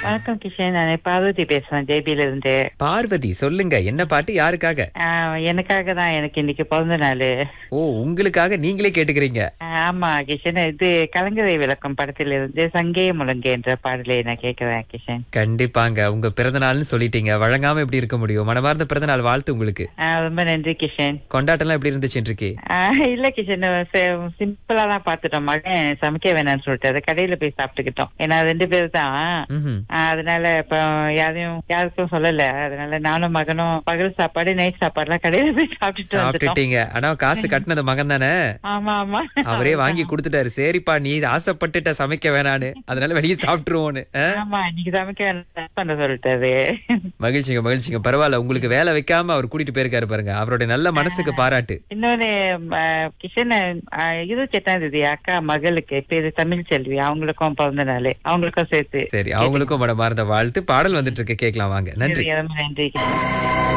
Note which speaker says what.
Speaker 1: வணக்கம் கிஷன் நான் பார்வதி பேசுறேன் ஜேபில இருந்து
Speaker 2: பார்வதி சொல்லுங்க என்ன பாட்டு யாருக்காக
Speaker 1: ஆஹ் எனக்காக தான் எனக்கு இன்னைக்கு பிறந்த நாள்
Speaker 2: ஓ உங்களுக்காக நீங்களே கேட்டுக்கிறீங்க
Speaker 1: ஆமா கிஷன் இது கலங்கரை விளக்கம் படத்துல இருந்து சங்கே முழங்கே என்ற பாடலை நான் கேட்கிறேன் கிஷன்
Speaker 2: கண்டிப்பாங்க உங்க பிறந்த நாள்னு சொல்லிட்டீங்க வழங்காம எப்படி இருக்க முடியும் மனமார்ந்த பிறந்த நாள் வாழ்த்து உங்களுக்கு
Speaker 1: ஆஹ் ரொம்ப நன்றி கிஷன்
Speaker 2: கொண்டாட்டம்லாம் எப்படி இருந்துச்சு இன்றைக்கு
Speaker 1: ஆஹ் இல்ல கிஷன் சிம்பிளா தான் பாத்துட்டோம் மகன் சமைக்க வேணாம்னு சொல்லிட்டு அதை கடையில போய் சாப்பிட்டுக்கிட்டோம் ஏன்னா ரெண்டு பேர் தான்
Speaker 2: ம்ஹும்.
Speaker 1: ஆஹ் அதனால இப்ப யாரையும் யாருக்கும் சொல்லல அதனால நானும் மகனும் பகல் சாப்பாடு நைட் சாப்பாடுலாம் கடையில போய் சாப்பிட்டுட்டு வந்துட்டோம்
Speaker 2: சாப்பிட்டுட்டீங்க ஆனா காசு கட்டினது மகன் தானே
Speaker 1: ஆமா ஆமா
Speaker 2: அவரே வாங்கி கொடுத்துட்டாரு சரிப்பா நீ ஆசைப்பட்டுட்ட சமைக்க வேணான்னு அதனால வெளியே சாப்பிட்டுருவோன்னு ஆ?
Speaker 1: ஆமா இன்னைக்கு சமைக்க வேணாம் பண்ண சொல்லிட்டாரு
Speaker 2: மகிழ்ச்சிங்க மகிழ்ச்சிங்க பரவாயில்ல உங்களுக்கு வேலை வைக்காம அவர் கூட்டிட்டு போயிருக்காரு பாருங்க அவருடைய நல்ல மனசுக்கு பாராட்டு
Speaker 1: இன்னொன்னு ம, கிஷன் ஆ, இருபத்தி எட்டாம் தேதி அக்கா மகளுக்கு பேரு தமிழ் செல்வி அவங்களுக்கும் பிறந்த நாள் அவங்களுக்கும் சேர்த்து
Speaker 2: சரி அவங்களுக்கும் மனமார்ந்த வாழ்த்து பாடல் வந்துட்டு இருக்கு கேட்கலாம் வாங்க நன்றி
Speaker 1: ரொம்ப நன்றி